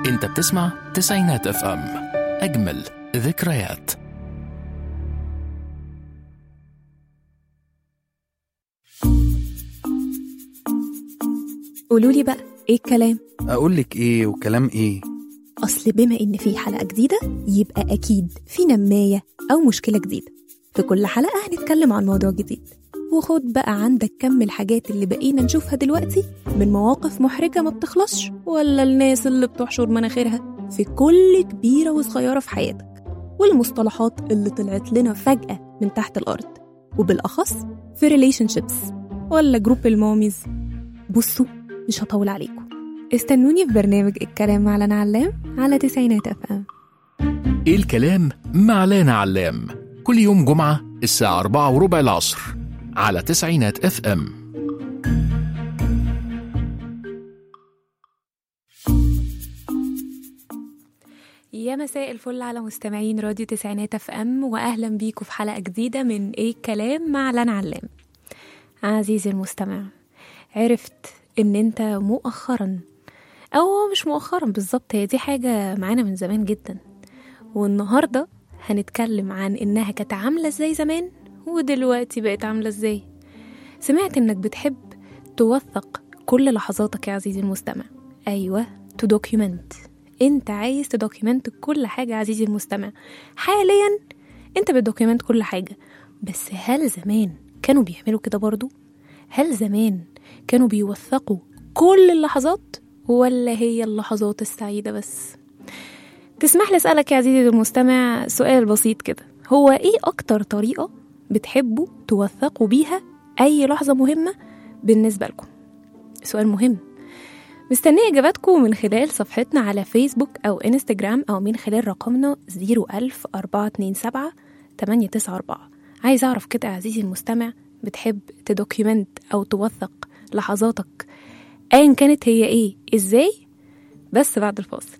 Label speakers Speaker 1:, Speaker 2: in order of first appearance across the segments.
Speaker 1: انت بتسمع تسعينات اف ام اجمل ذكريات
Speaker 2: قولوا لي بقى ايه الكلام
Speaker 3: اقول لك ايه وكلام ايه
Speaker 2: اصل بما ان في حلقه جديده يبقى اكيد في نمايه او مشكله جديده في كل حلقه هنتكلم عن موضوع جديد وخد بقى عندك كم الحاجات اللي بقينا نشوفها دلوقتي من مواقف محرجه ما بتخلصش ولا الناس اللي بتحشر مناخيرها في كل كبيره وصغيره في حياتك والمصطلحات اللي طلعت لنا فجاه من تحت الارض وبالاخص في ريليشن شيبس ولا جروب الماميز بصوا مش هطول عليكم استنوني في برنامج الكلام مع لنا علام على تسعينات اف ام
Speaker 1: ايه الكلام مع لانا علام كل يوم جمعة الساعة أربعة وربع العصر على تسعينات اف ام
Speaker 2: يا مساء الفل على مستمعين راديو تسعينات اف ام واهلا بيكم في حلقه جديده من ايه الكلام مع لنا علام عزيزي المستمع عرفت ان انت مؤخرا او مش مؤخرا بالظبط هي دي حاجه معانا من زمان جدا والنهارده هنتكلم عن انها كانت عامله ازاي زمان ودلوقتي بقت عامله ازاي سمعت انك بتحب توثق كل لحظاتك يا عزيزي المستمع ايوه تو دوكيومنت انت عايز تدوكيومنت كل حاجه عزيزي المستمع حاليا انت بتدوكيومنت كل حاجه بس هل زمان كانوا بيعملوا كده برضو هل زمان كانوا بيوثقوا كل اللحظات ولا هي اللحظات السعيده بس تسمح لي اسالك يا عزيزي المستمع سؤال بسيط كده هو ايه اكتر طريقه بتحبوا توثقوا بيها اي لحظه مهمه بالنسبه لكم سؤال مهم مستنية إجاباتكم من خلال صفحتنا على فيسبوك أو إنستجرام أو من خلال رقمنا 01427 894 عايز أعرف كده يا عزيزي المستمع بتحب تدوكيومنت أو توثق لحظاتك أيا كانت هي إيه إزاي بس بعد الفاصل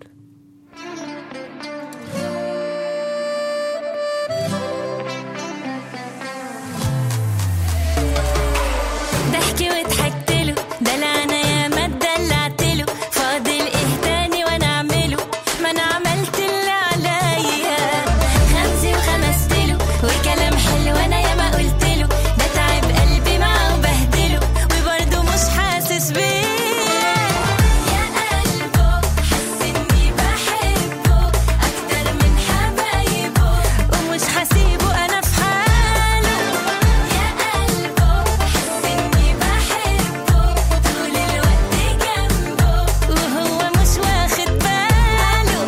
Speaker 4: ضحكي وضحكت له دلعنا يا ما اتدلعت له فاضل ايه تاني وانا اعمله ما انا عملت اللي عليا خمسي وخمست له وكلام حلو انا يا ما قلت له ده تعب قلبي معاه وبهدله وبرضه مش حاسس بيه يا قلبه حس اني بحبه اكتر من حبايبه ومش هسيبه انا في حاله يا قلبه حس اني بحبه طول الوقت جنبه وهو مش واخد باله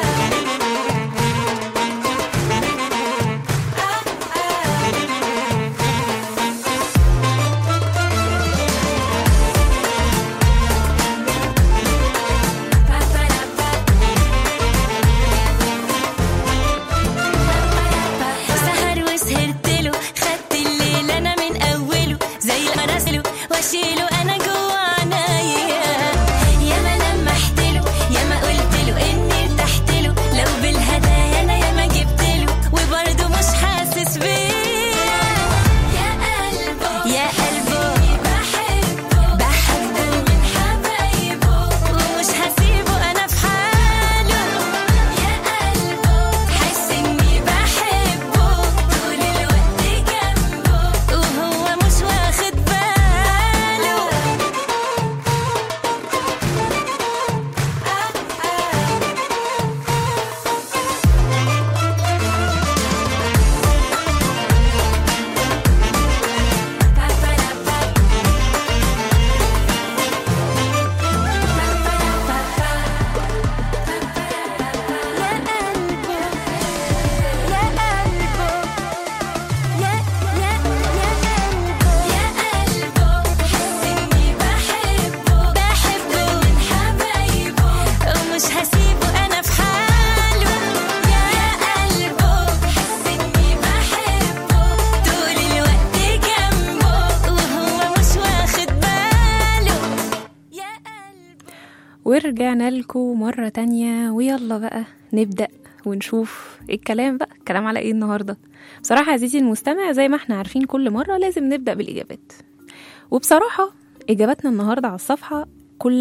Speaker 4: سهر وسهرت له خدت الليل انا من اوله زي ما راسله واشيله انا جوا عنايا يا ما لمحت له يا ما قلت له اني ارتحت له لو بالهدايا انا يا ما جبت له وبرضه مش حاسس بيه يا قلبه يا قلبه بحبه بحبه من حبايبه ومش هسيبه انا في حاله يا قلبه حس اني بحبه طول الوقت جنبه وهو مش واخد باله مش هسيبه انا في حاله يا قلبه حس اني بحبه طول الوقت جنبه وهو مش واخد باله يا قلبه
Speaker 2: ورجعنا لكم مرة تانية ويلا بقى نبدأ ونشوف إيه الكلام بقى الكلام على ايه النهاردة بصراحة عزيزي المستمع زي ما احنا عارفين كل مرة لازم نبدأ بالإجابات وبصراحة إجاباتنا النهاردة على الصفحة كلها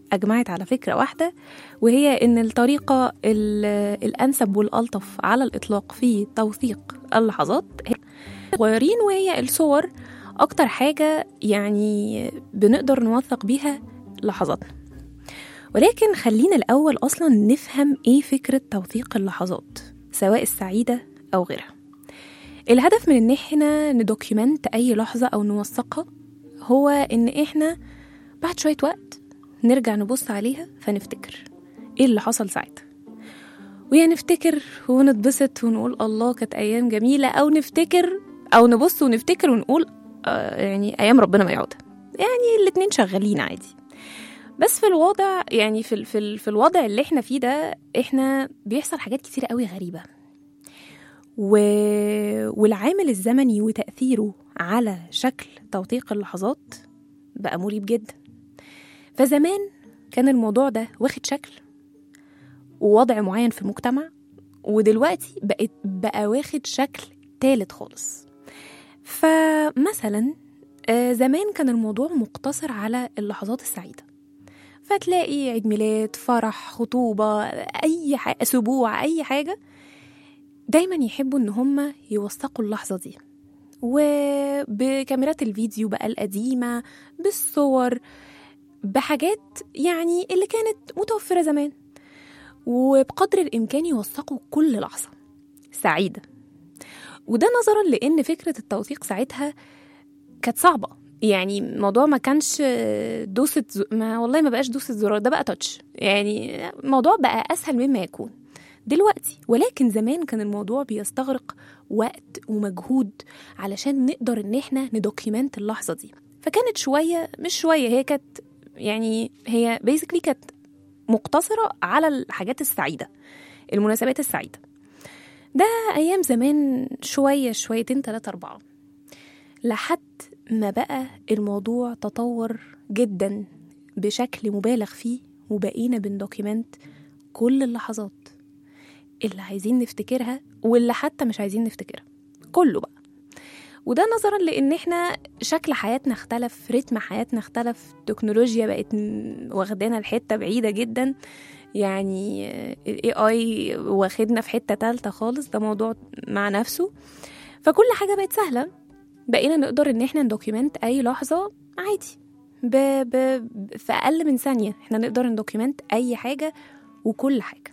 Speaker 2: أجمعت على فكرة واحدة وهي إن الطريقة ال- الأنسب والألطف على الإطلاق في توثيق اللحظات هي صغيرين وهي الصور أكتر حاجة يعني بنقدر نوثق بيها لحظاتنا ولكن خلينا الأول أصلا نفهم إيه فكرة توثيق اللحظات سواء السعيدة أو غيرها الهدف من إن إحنا ندوكيومنت أي لحظة أو نوثقها هو إن إحنا بعد شوية وقت نرجع نبص عليها فنفتكر إيه اللي حصل ساعتها ويا نفتكر ونتبسط ونقول الله كانت أيام جميلة أو نفتكر أو نبص ونفتكر ونقول آه يعني أيام ربنا ما يعودها يعني الاتنين شغالين عادي بس في الوضع يعني في ال- في ال- في الوضع اللي احنا فيه ده احنا بيحصل حاجات كتير قوي غريبه و... والعامل الزمني وتاثيره على شكل توثيق اللحظات بقى مريب جدا فزمان كان الموضوع ده واخد شكل ووضع معين في المجتمع ودلوقتي بقت بقى واخد شكل تالت خالص فمثلا آه، زمان كان الموضوع مقتصر على اللحظات السعيده فتلاقي عيد ميلاد فرح خطوبة أي حاجة أسبوع أي حاجة دايما يحبوا إن هم يوثقوا اللحظة دي وبكاميرات الفيديو بقى القديمة بالصور بحاجات يعني اللي كانت متوفرة زمان وبقدر الإمكان يوثقوا كل لحظة سعيدة وده نظرا لأن فكرة التوثيق ساعتها كانت صعبة يعني الموضوع ما كانش دوسة ز... ما والله ما بقاش دوسة زرار ده بقى تاتش يعني الموضوع بقى أسهل مما يكون دلوقتي ولكن زمان كان الموضوع بيستغرق وقت ومجهود علشان نقدر ان احنا ندوكيمنت اللحظة دي فكانت شوية مش شوية هي كانت يعني هي بيزيكلي كانت مقتصرة على الحاجات السعيدة المناسبات السعيدة ده أيام زمان شوية شويتين تلاتة أربعة لحد ما بقى الموضوع تطور جدا بشكل مبالغ فيه وبقينا بندوكيمنت كل اللحظات اللي عايزين نفتكرها واللي حتى مش عايزين نفتكرها كله بقى وده نظرا لان احنا شكل حياتنا اختلف رتم حياتنا اختلف التكنولوجيا بقت م- واخدانا لحته بعيده جدا يعني الاي اي واخدنا في حته تالته خالص ده موضوع مع نفسه فكل حاجه بقت سهله بقينا نقدر ان احنا ندوكيمنت اي لحظه عادي ب... ب... في اقل من ثانيه احنا نقدر ندوكيمنت اي حاجه وكل حاجه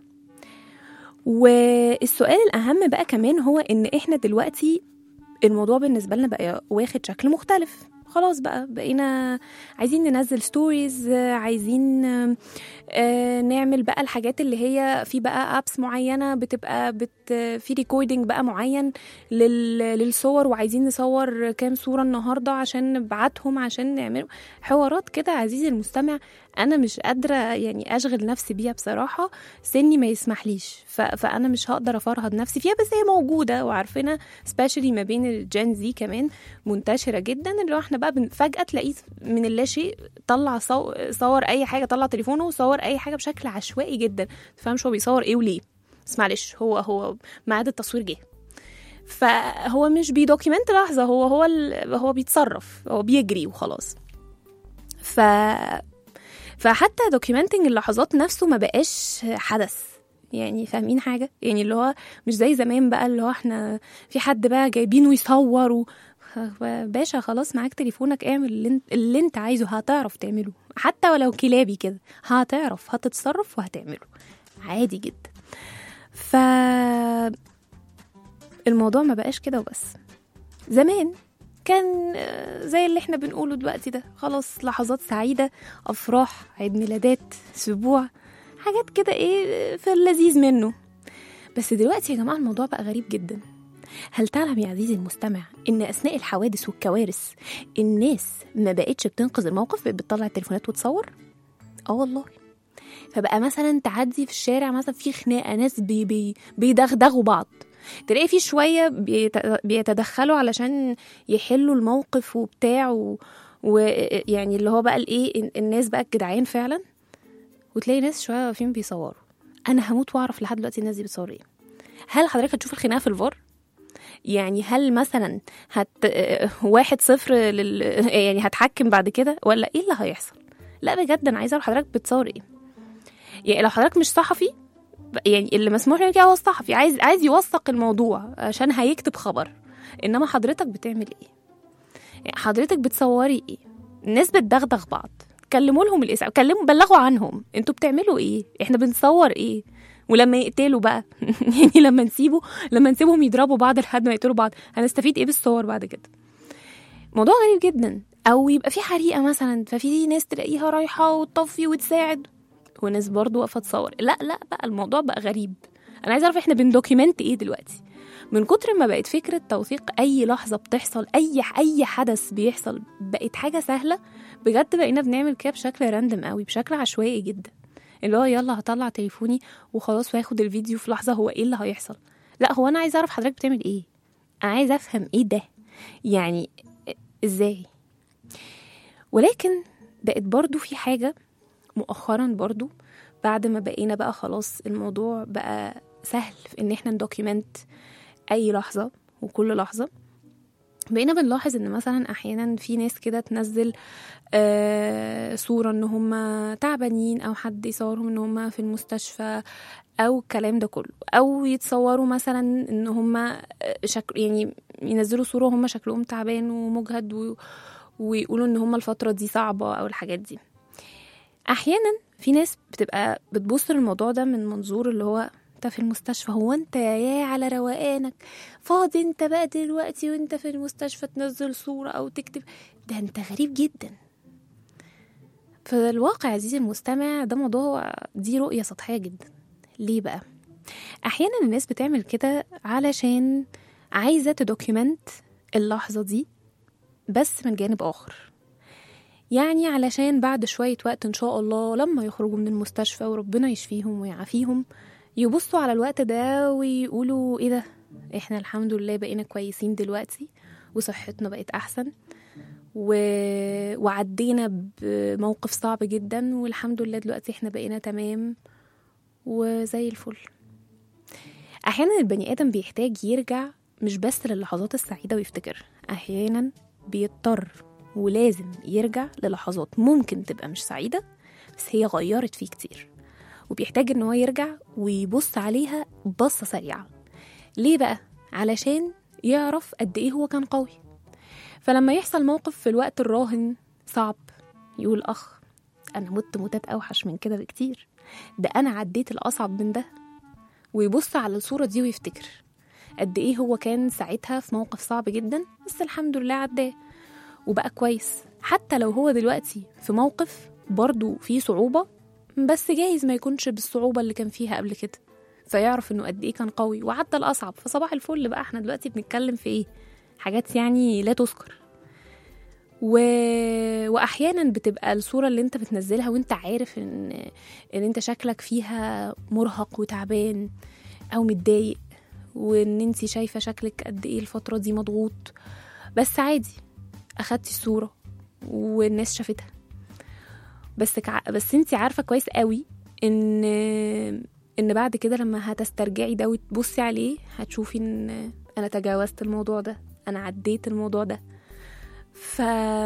Speaker 2: والسؤال الاهم بقى كمان هو ان احنا دلوقتي الموضوع بالنسبه لنا بقى واخد شكل مختلف خلاص بقى بقينا عايزين ننزل ستوريز عايزين آه، نعمل بقى الحاجات اللي هي في بقى ابس معينه بتبقى بت في ريكوردنج بقى معين لل للصور وعايزين نصور كام صوره النهارده عشان نبعتهم عشان نعمل حوارات كده عزيزي المستمع انا مش قادره يعني اشغل نفسي بيها بصراحه سني ما يسمحليش ف... فانا مش هقدر افرهد نفسي فيها بس هي موجوده وعارفينها سبيشالي ما بين الجين زي كمان منتشره جدا اللي هو احنا بقى بن- فجاه تلاقيه من اللا شيء طلع صو... صور اي حاجه طلع تليفونه وصور اي حاجه بشكل عشوائي جدا تفهمش هو بيصور ايه وليه بس معلش هو هو ميعاد التصوير جه فهو مش بيدوكيمنت لحظه هو هو ال... هو بيتصرف هو بيجري وخلاص ف فحتى دوكيومنتنج اللحظات نفسه ما بقاش حدث يعني فاهمين حاجة يعني اللي هو مش زي زمان بقى اللي هو احنا في حد بقى جايبينه يصور و... باشا خلاص معاك تليفونك اعمل اللي انت, اللي انت عايزه هتعرف تعمله حتى ولو كلابي كده هتعرف هتتصرف وهتعمله عادي جدا ف الموضوع ما بقاش كده وبس زمان كان آه، زي اللي احنا بنقوله دلوقتي ده خلاص لحظات سعيدة أفراح عيد ميلادات أسبوع حاجات كده ايه في اللذيذ منه بس دلوقتي يا جماعة الموضوع بقى غريب جدا هل تعلم يا عزيزي المستمع ان اثناء الحوادث والكوارث الناس ما بقتش بتنقذ الموقف بقت بتطلع التليفونات وتصور اه والله فبقى مثلا تعدي في الشارع مثلا في خناقه ناس بي بي بيدغدغوا بعض تلاقي في شويه بيت- بيتدخلوا علشان يحلوا الموقف وبتاع و- ويعني اللي هو بقى الايه الناس بقى الجدعان فعلا وتلاقي ناس شويه واقفين بيصوروا انا هموت واعرف لحد دلوقتي الناس دي بتصور ايه هل حضرتك هتشوف الخناقه في الفار يعني هل مثلا هت واحد صفر لل... يعني هتحكم بعد كده ولا ايه اللي هيحصل لا بجد انا عايزه اعرف حضرتك بتصور ايه يعني لو حضرتك مش صحفي يعني اللي مسموح له كده هو الصحفي عايز عايز يوثق الموضوع عشان هيكتب خبر انما حضرتك بتعمل ايه يعني حضرتك بتصوري ايه الناس بتدغدغ بعض كلموا لهم الاسعاف كلموا بلغوا عنهم انتوا بتعملوا ايه احنا بنصور ايه ولما يقتلوا بقى يعني لما نسيبه لما نسيبهم يضربوا بعض لحد ما يقتلوا بعض هنستفيد ايه بالصور بعد كده موضوع غريب جدا او يبقى في حريقه مثلا ففي ناس تلاقيها رايحه وتطفي وتساعد وناس برضو واقفه تصور لا لا بقى الموضوع بقى غريب انا عايزه اعرف احنا بندوكيمنت ايه دلوقتي من كتر ما بقت فكره توثيق اي لحظه بتحصل اي اي حدث بيحصل بقت حاجه سهله بجد بقينا بنعمل كده بشكل راندم قوي بشكل عشوائي جدا اللي هو يلا هطلع تليفوني وخلاص وهاخد الفيديو في لحظه هو ايه اللي هيحصل لا هو انا عايزه اعرف حضرتك بتعمل ايه انا عايزه افهم ايه ده يعني ازاي ولكن بقت برضو في حاجه مؤخرا برضو بعد ما بقينا بقى خلاص الموضوع بقى سهل في ان احنا ندوكيمنت اي لحظه وكل لحظه بقينا بنلاحظ ان مثلا احيانا في ناس كده تنزل آه صوره ان هم تعبانين او حد يصورهم ان هم في المستشفى او الكلام ده كله او يتصوروا مثلا ان هم شكل يعني ينزلوا صوره وهم شكلهم تعبان ومجهد و... ويقولوا ان هم الفتره دي صعبه او الحاجات دي احيانا في ناس بتبقى بتبص للموضوع ده من منظور اللي هو انت في المستشفى هو انت يا على روقانك فاضي انت بقى دلوقتي وانت في المستشفى تنزل صورة او تكتب ده انت غريب جدا في الواقع عزيزي المستمع ده موضوع دي رؤية سطحية جدا ليه بقى احيانا الناس بتعمل كده علشان عايزة تدوكيمنت اللحظة دي بس من جانب آخر يعني علشان بعد شوية وقت إن شاء الله لما يخرجوا من المستشفى وربنا يشفيهم ويعافيهم يبصوا على الوقت ده ويقولوا ايه ده احنا الحمد لله بقينا كويسين دلوقتي وصحتنا بقت احسن و... وعدينا بموقف صعب جدا والحمد لله دلوقتي احنا بقينا تمام وزي الفل احيانا البني ادم بيحتاج يرجع مش بس للحظات السعيدة ويفتكر احيانا بيضطر ولازم يرجع للحظات ممكن تبقى مش سعيدة بس هي غيرت فيه كتير وبيحتاج ان هو يرجع ويبص عليها بصة سريعة ليه بقى؟ علشان يعرف قد ايه هو كان قوي فلما يحصل موقف في الوقت الراهن صعب يقول اخ انا مت موتات اوحش من كده بكتير ده انا عديت الاصعب من ده ويبص على الصورة دي ويفتكر قد ايه هو كان ساعتها في موقف صعب جدا بس الحمد لله عداه وبقى كويس حتى لو هو دلوقتي في موقف برضو فيه صعوبة بس جايز ما يكونش بالصعوبة اللي كان فيها قبل كده فيعرف انه قد ايه كان قوي وعدى الاصعب فصباح الفل بقى احنا دلوقتي بنتكلم في ايه حاجات يعني لا تذكر و... واحيانا بتبقى الصوره اللي انت بتنزلها وانت عارف ان ان انت شكلك فيها مرهق وتعبان او متضايق وان انت شايفه شكلك قد ايه الفتره دي مضغوط بس عادي اخدتي الصوره والناس شافتها بس كع... بس انت عارفه كويس قوي ان ان بعد كده لما هتسترجعي ده وتبصي عليه هتشوفي ان انا تجاوزت الموضوع ده انا عديت الموضوع ده ف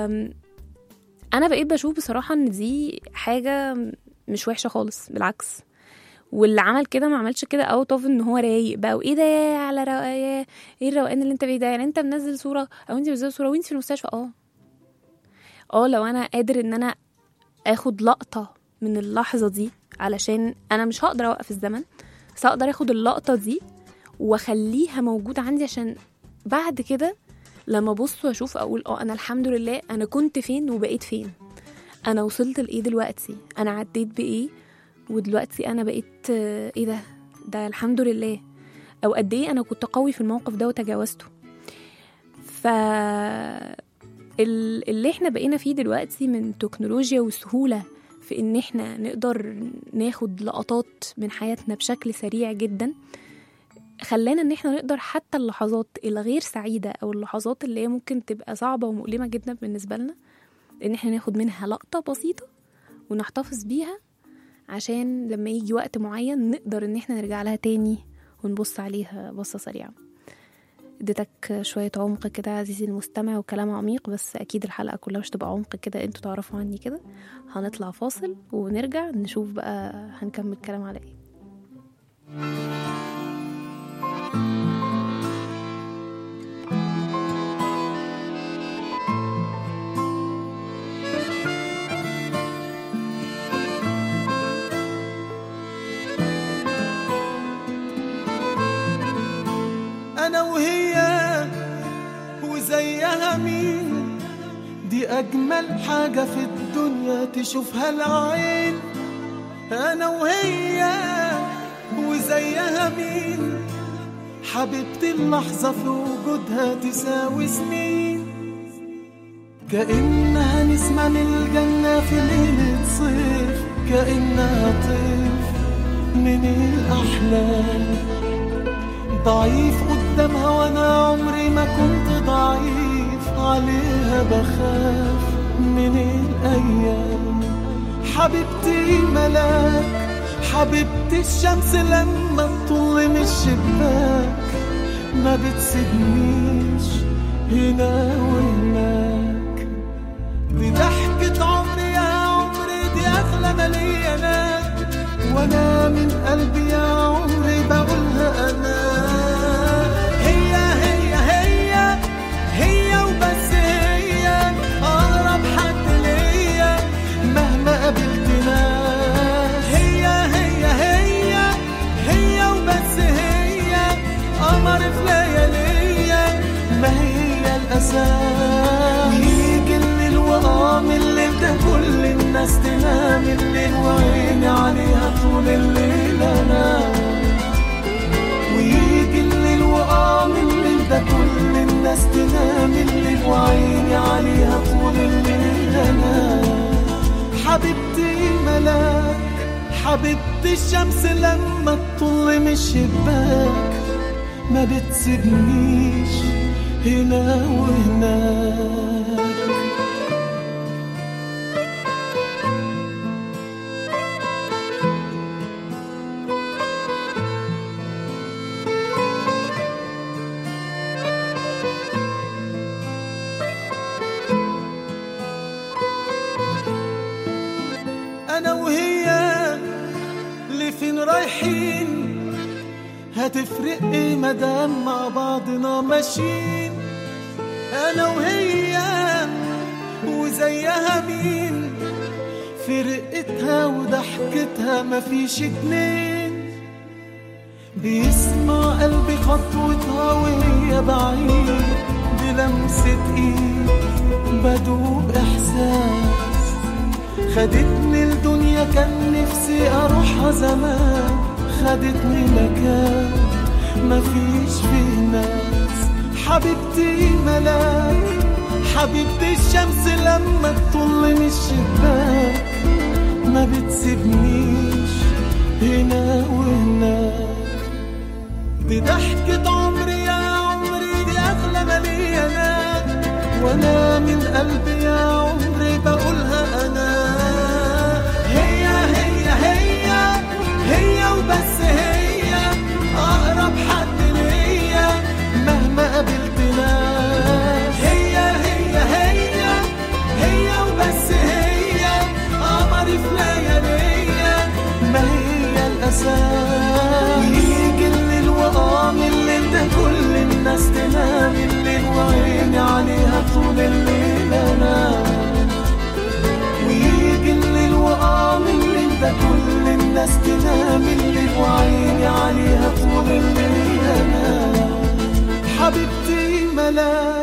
Speaker 2: انا بقيت بشوف بصراحه ان دي حاجه مش وحشه خالص بالعكس واللي عمل كده ما عملش كده اوت اوف ان هو رايق بقى وايه ده على رواية ايه الروقان اللي انت بيه ده يعني انت منزل صوره او انت منزل صوره وانت في المستشفى اه اه لو انا قادر ان انا اخد لقطه من اللحظه دي علشان انا مش هقدر اوقف الزمن بس هقدر اخد اللقطه دي واخليها موجوده عندي عشان بعد كده لما ابص واشوف اقول اه انا الحمد لله انا كنت فين وبقيت فين انا وصلت لايه دلوقتي انا عديت بايه ودلوقتي انا بقيت آه، ايه ده ده الحمد لله او قد ايه انا كنت قوي في الموقف ده وتجاوزته ف ال- اللي احنا بقينا فيه دلوقتي من تكنولوجيا وسهولة في ان احنا نقدر ناخد لقطات من حياتنا بشكل سريع جدا خلانا ان احنا نقدر حتى اللحظات الغير سعيدة او اللحظات اللي هي ممكن تبقى صعبة ومؤلمة جدا بالنسبة لنا ان احنا ناخد منها لقطة بسيطة ونحتفظ بيها عشان لما يجي وقت معين نقدر ان احنا نرجع لها تاني ونبص عليها بصة سريعة اديتك شوية عمق كده عزيزي المستمع وكلام عميق بس أكيد الحلقة كلها مش تبقى عمق كده انتوا تعرفوا عني كده هنطلع فاصل ونرجع نشوف بقى هنكمل كلام على ايه
Speaker 5: انا وهي وزيها مين دي اجمل حاجة في الدنيا تشوفها العين انا وهي وزيها مين حبيبتي اللحظة في وجودها تساوي سنين كأنها نسمة من الجنة في ليلة صيف كأنها طيف من الأحلام ضعيف قدامها وانا عمري ما كنت ضعيف عليها بخاف من الايام حبيبتي ملاك حبيبتي الشمس لما تطل من الشباك ما بتسيبنيش هنا وهناك دي ضحكة عمري يا عمري دي أغلى ما ليا أنا وأنا من قلبي يا عمري بقولها أنا هي هي هي هي وبس هي أقرب حد ليا مهما قابلت ناس هي هي هي هي وبس هي قمر في لياليا ما هي الأساس ويجي الليل وقام الليل ده كل الناس تنام الليل وعيني عليها طول الليل أنام ويجي الليل وقام الليل ده كل الناس تنام الليل وعيني عليها طول الليل أنام حبيبتي ملاك حبيبتي الشمس لما تطل من الشباك ما بتسيبنيش هنا وهناك انا وهي لفين رايحين هتفرق ايه مدام مع بعضنا ماشيين انا وهي وزيها مين في رقتها وضحكتها مفيش اتنين بيسمع قلبي خطوتها وهي بعيد بلمسة ايد بدوب احساس خدتني الدنيا كان نفسي اروحها زمان خدتني مكان مفيش فيه ناس حبيبتي ملاك حبيبتي الشمس لما تطل من الشباك ما بتسيبنيش هنا وهناك دي ضحكة عمري يا عمري دي أغلى ما ليا أنا وأنا من قلبي يا عمري بقولها أنا هي هي هي هي وبس هي أقرب حد ليا مهما قابلت ناس هي هي هي هي وبس هي قمري في لياليا ما هي الأساس ويجي الليل وقام الليل ده كل الناس تنام الليل وعيني عليها طول الليل أنام ويجي الليل وقام الليل ده كل الناس تنام الليل وعيني عليها طول الليل أنام حبيبتي ملاك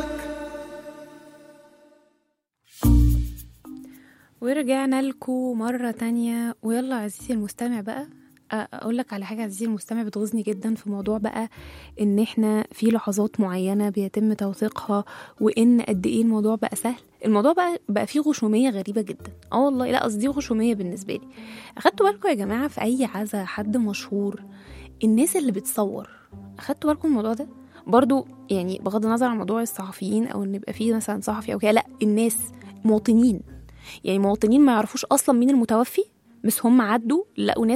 Speaker 2: ورجعنا لكم مرة تانية ويلا عزيزي المستمع بقى أ- اقول لك على حاجة عزيزي المستمع بتغيظني جدا في موضوع بقى ان احنا في لحظات معينة بيتم توثيقها وان قد ايه الموضوع بقى سهل الموضوع بقى بقى فيه غشومية غريبة جدا اه والله لا قصدي غشومية بالنسبة لي اخدتوا بالكم يا جماعة في اي عزا حد مشهور الناس اللي بتصور اخدتوا بالكم من الموضوع ده برضو يعني بغض النظر عن موضوع الصحفيين او ان يبقى فيه مثلا صحفي او كده لا الناس مواطنين يعني مواطنين ما يعرفوش اصلا مين المتوفي بس هم عدوا لقوا ناس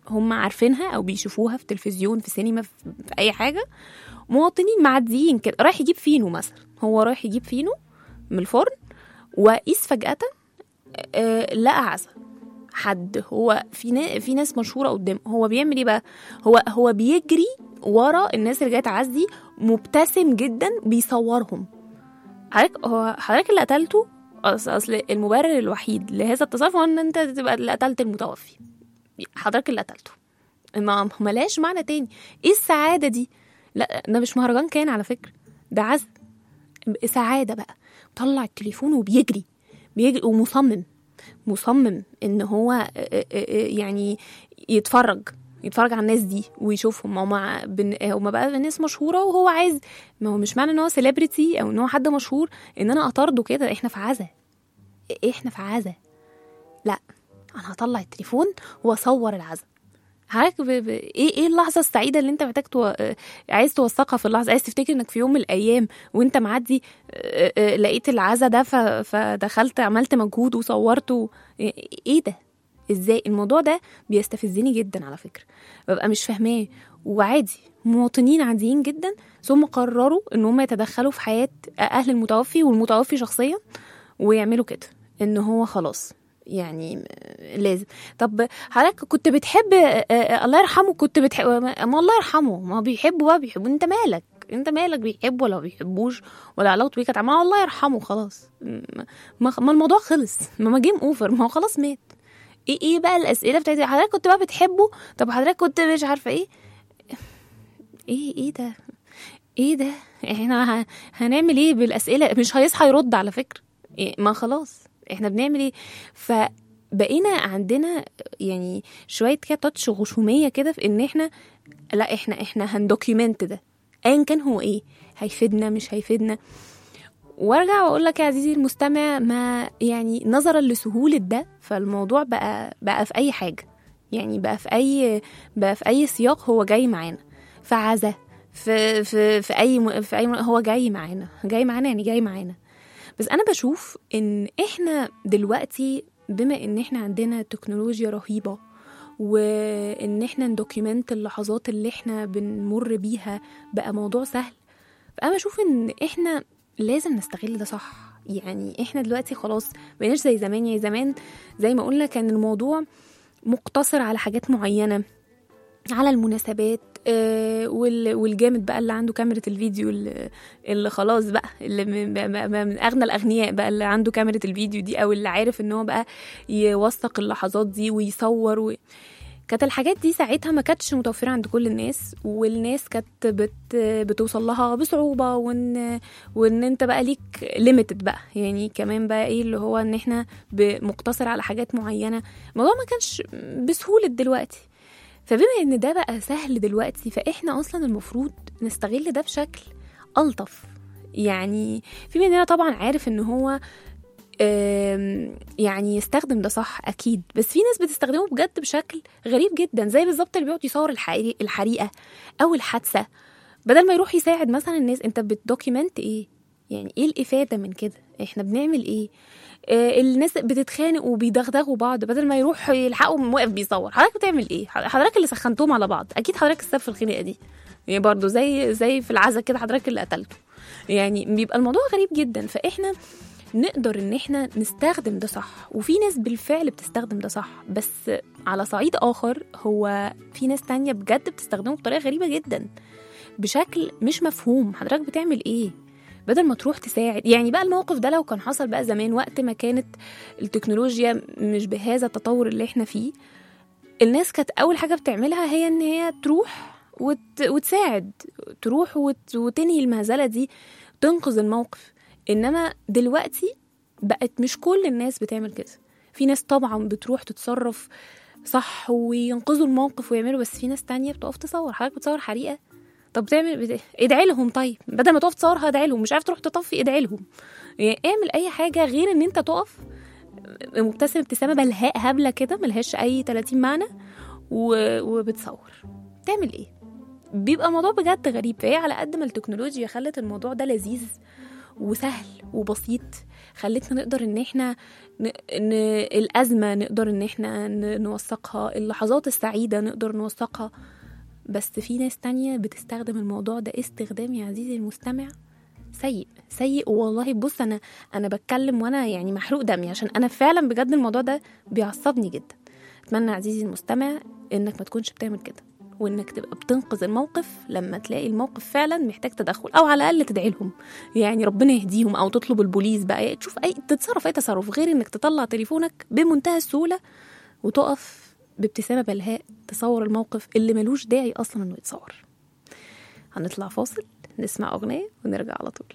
Speaker 2: هم عارفينها او بيشوفوها في تلفزيون في سينما في, في اي حاجه مواطنين معديين كده رايح يجيب فينو مثلا هو رايح يجيب فينو من الفرن وقيس فجاه آه، لقى عزا حد هو في نا... في ناس مشهوره قدامه هو بيعمل ايه بقى هو هو بيجري ورا الناس اللي جايه تعزي مبتسم جدا بيصورهم حضرتك هو حضرتك اللي قتلته أص- اصل المبرر الوحيد لهذا التصرف هو ان انت تبقى اللي قتلت المتوفي حضرتك اللي قتلته ما ملاش معنى تاني ايه السعاده دي لا ده مش مهرجان كان على فكره ده عزم سعاده بقى طلع التليفون وبيجري بيجري ومصمم مصمم ان هو آه، آه، آه، يعني يتفرج يتفرج على الناس دي ويشوفهم هما بن... هما بقى ناس مشهوره وهو عايز ما هو مش معنى ان هو سيلبرتي او ان هو حد مشهور ان انا اطارده كده احنا في عزا احنا في عزا لا انا هطلع التليفون واصور العزا حضرتك ب... ب... ايه ايه اللحظه السعيده اللي انت محتاج تو... آه، عايز توثقها في اللحظه عايز تفتكر انك في يوم من الايام وانت معدي آه، آه، لقيت العزا ده ف... فدخلت عملت مجهود وصورته ايه ده ازاي الموضوع ده بيستفزني جدا على فكره ببقى مش فاهماه وعادي مواطنين عاديين جدا ثم قرروا ان هم يتدخلوا في حياه اهل المتوفي والمتوفي شخصيا ويعملوا كده ان هو خلاص يعني م- لازم طب حضرتك كنت بتحب آه، آه، الله يرحمه كنت بتحب ما ما الله يرحمه ما بيحبوا بقى بيحبوا انت مالك انت مالك بيحبوا ولا ما بيحبوش ولا علاقته بيه كانت عامة؟ ما الله يرحمه خلاص ما, ما ما الموضوع خلص ما ما جيم اوفر ما هو خلاص مات ايه ايه بقى الاسئله بتاعتي حضرتك كنت بقى بتحبه طب حضرتك كنت مش عارفه ايه ايه ايه ده ايه ده احنا ه- هنعمل ايه بالاسئله مش هيصحى يرد على فكره إيه ما خلاص احنا بنعمل ايه فبقينا عندنا يعني شويه كده تاتش غشوميه كده في ان احنا لا احنا احنا هندوكيومنت ده ايا كان هو ايه هيفيدنا مش هيفيدنا وارجع واقول لك يا عزيزي المستمع ما يعني نظرا لسهوله ده فالموضوع بقى بقى في اي حاجه يعني بقى في اي بقى في اي سياق هو جاي معانا في عزا في في في اي م- في اي م- هو جاي معانا جاي معانا يعني جاي معانا بس انا بشوف ان احنا دلوقتي بما ان احنا عندنا تكنولوجيا رهيبه وان احنا ندوكيمنت اللحظات اللي احنا بنمر بيها بقى موضوع سهل فانا بشوف ان احنا لازم نستغل ده صح يعني احنا دلوقتي خلاص بقيناش زي زمان يعني زمان زي ما قلنا كان الموضوع مقتصر على حاجات معينه على المناسبات آه، وال- والجامد بقى اللي عنده كاميرا الفيديو اللي, اللي خلاص بقى اللي من, بقى- بقى- بقى من اغنى الاغنياء بقى اللي عنده كاميرا الفيديو دي او اللي عارف ان هو بقى يوثق اللحظات دي ويصور و... كانت الحاجات دي ساعتها ما كانتش متوفرة عند كل الناس والناس كانت بت بتوصل لها بصعوبة وان وان انت بقى ليك ليميتد بقى يعني كمان بقى ايه اللي هو ان احنا ب- مقتصر على حاجات معينة الموضوع ما كانش بسهولة دلوقتي فبما ان ده بقى سهل دلوقتي فاحنا اصلا المفروض نستغل ده بشكل الطف يعني في مننا طبعا عارف ان هو آم، يعني يستخدم ده صح اكيد بس في ناس بتستخدمه بجد بشكل غريب جدا زي بالظبط اللي بيقعد يصور الحري- الحريقه او الحادثه بدل ما يروح يساعد مثلا الناس انت بتدوكيمنت ايه يعني ايه الافاده من كده احنا بنعمل ايه آه الناس بتتخانق وبيدغدغوا بعض بدل ما يروح يلحقهم واقف بيصور حضرتك بتعمل ايه حضرتك اللي سخنتهم على بعض اكيد حضرتك السبب في الخناقه دي يعني برضه زي زي في العزا كده حضرتك اللي قتلته يعني بيبقى الموضوع غريب جدا فاحنا نقدر ان احنا نستخدم ده صح وفي ناس بالفعل بتستخدم ده صح بس على صعيد اخر هو في ناس تانية بجد بتستخدمه بطريقه غريبه جدا بشكل مش مفهوم حضرتك بتعمل ايه بدل ما تروح تساعد يعني بقى الموقف ده لو كان حصل بقى زمان وقت ما كانت التكنولوجيا مش بهذا التطور اللي احنا فيه الناس كانت اول حاجه بتعملها هي ان هي تروح وت... وتساعد تروح وت... وتنهي المهزله دي تنقذ الموقف انما دلوقتي بقت مش كل الناس بتعمل كده في ناس طبعا بتروح تتصرف صح وينقذوا الموقف ويعملوا بس في ناس تانية بتقف تصور حضرتك بتصور حريقة طب بتعمل بت... ادعي لهم طيب بدل ما تقف تصورها ادعي لهم مش عارف تروح تطفي ادعي لهم يعني اعمل اي حاجة غير ان انت تقف مبتسم ابتسامة بلهاء هبلة كده ملهاش اي 30 معنى و... وبتصور تعمل ايه بيبقى الموضوع بجد غريب فهي على قد ما التكنولوجيا خلت الموضوع ده لذيذ وسهل وبسيط خلتنا نقدر ان احنا ن... ن... الازمه نقدر ان احنا ن... نوثقها اللحظات السعيده نقدر نوثقها بس في ناس تانية بتستخدم الموضوع ده استخدام يا عزيزي المستمع سيء سيء والله بص انا انا بتكلم وانا يعني محروق دمي عشان انا فعلا بجد الموضوع ده بيعصبني جدا اتمنى عزيزي المستمع انك ما تكونش بتعمل كده وانك تبقى بتنقذ الموقف لما تلاقي الموقف فعلا محتاج تدخل او على الاقل تدعي لهم يعني ربنا يهديهم او تطلب البوليس بقى تشوف اي تتصرف اي تصرف غير انك تطلع تليفونك بمنتهى السهوله وتقف بابتسامه بلهاء تصور الموقف اللي ملوش داعي اصلا انه يتصور هنطلع فاصل نسمع اغنيه ونرجع على طول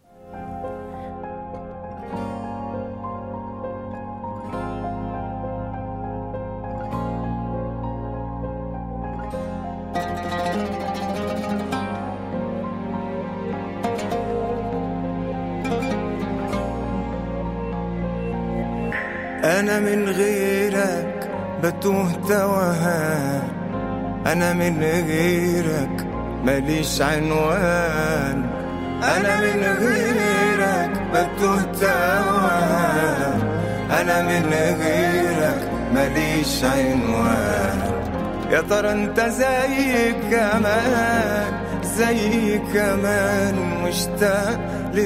Speaker 6: أنا من غيرك بتوه توهان أنا من غيرك ماليش عنوان أنا من غيرك بتوه توهان أنا من غيرك ماليش عنوان يا ترى انت زي كمان زي كمان مشتاق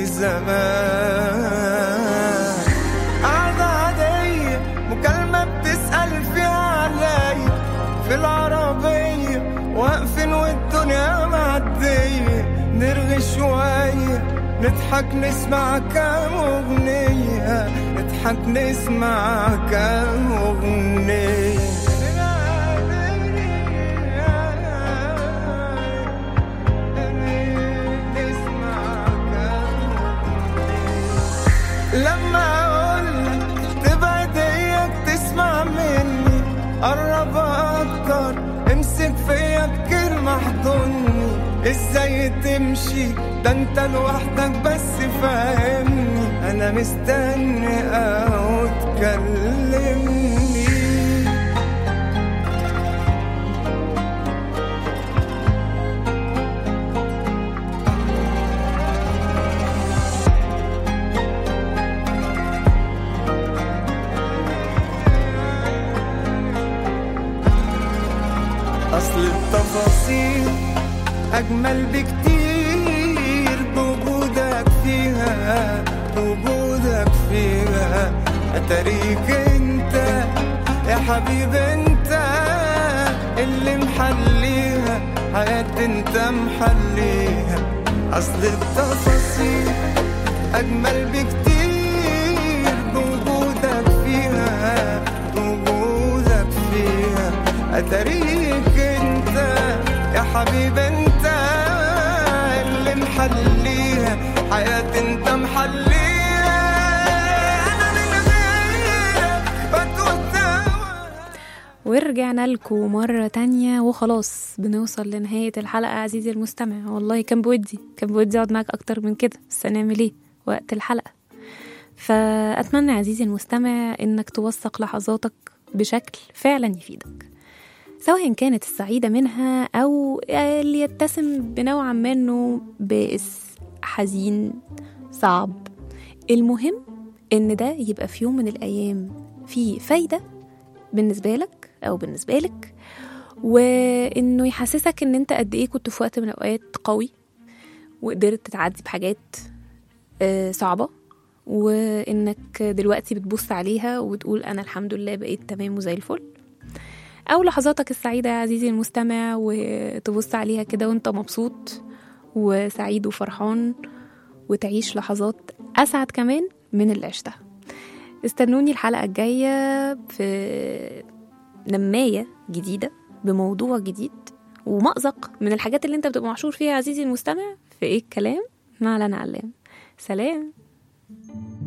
Speaker 6: لزمان قعدة عادية مكالمة بتسأل فيها عليا في العربية واقفين والدنيا معدية نرغي شوية نضحك نسمع كام أغنية نضحك نسمع كام أغنية نسمع كام لما اقولك تبعد اياك تسمع مني قرب اكتر امسك فيا بكلمة احضني ازاي تمشي ده انت لوحدك بس فاهمني انا مستني او تكلمني أصل التفاصيل أجمل بكتير بوجودك فيها بوجودك فيها أتاريك أنت يا حبيب أنت اللي محليها حياتي أنت محليها أصل التفاصيل أجمل بكتير بوجودك فيها بوجودك فيها أتاريك أنت يا حبيب أنت اللي محليها حياتي أنت محليها أنا من غيرك بتوه
Speaker 2: ورجعنا لكم مرة تانية وخلاص بنوصل لنهاية الحلقة عزيزي المستمع والله كان بودي كان بودي أقعد معاك أكتر من كده بس هنعمل إيه وقت الحلقة فأتمنى عزيزي المستمع إنك توثق لحظاتك بشكل فعلا يفيدك سواء كانت السعيدة منها أو اللي يتسم بنوعا ما إنه بئس حزين صعب المهم إن ده يبقى في يوم من الأيام فيه فايدة بالنسبة لك أو بالنسبة لك وإنه يحسسك إن أنت قد إيه كنت في وقت من الأوقات قوي وقدرت تعدي بحاجات آه، صعبة وإنك دلوقتي بتبص عليها وتقول أنا الحمد لله بقيت تمام وزي الفل أو لحظاتك السعيدة يا عزيزي المستمع وتبص عليها كده وانت مبسوط وسعيد وفرحان وتعيش لحظات أسعد كمان من اللي عشتها استنوني الحلقة الجاية في نماية جديدة بموضوع جديد ومأزق من الحاجات اللي انت بتبقى محشور فيها يا عزيزي المستمع في ايه الكلام مع لنا علام سلام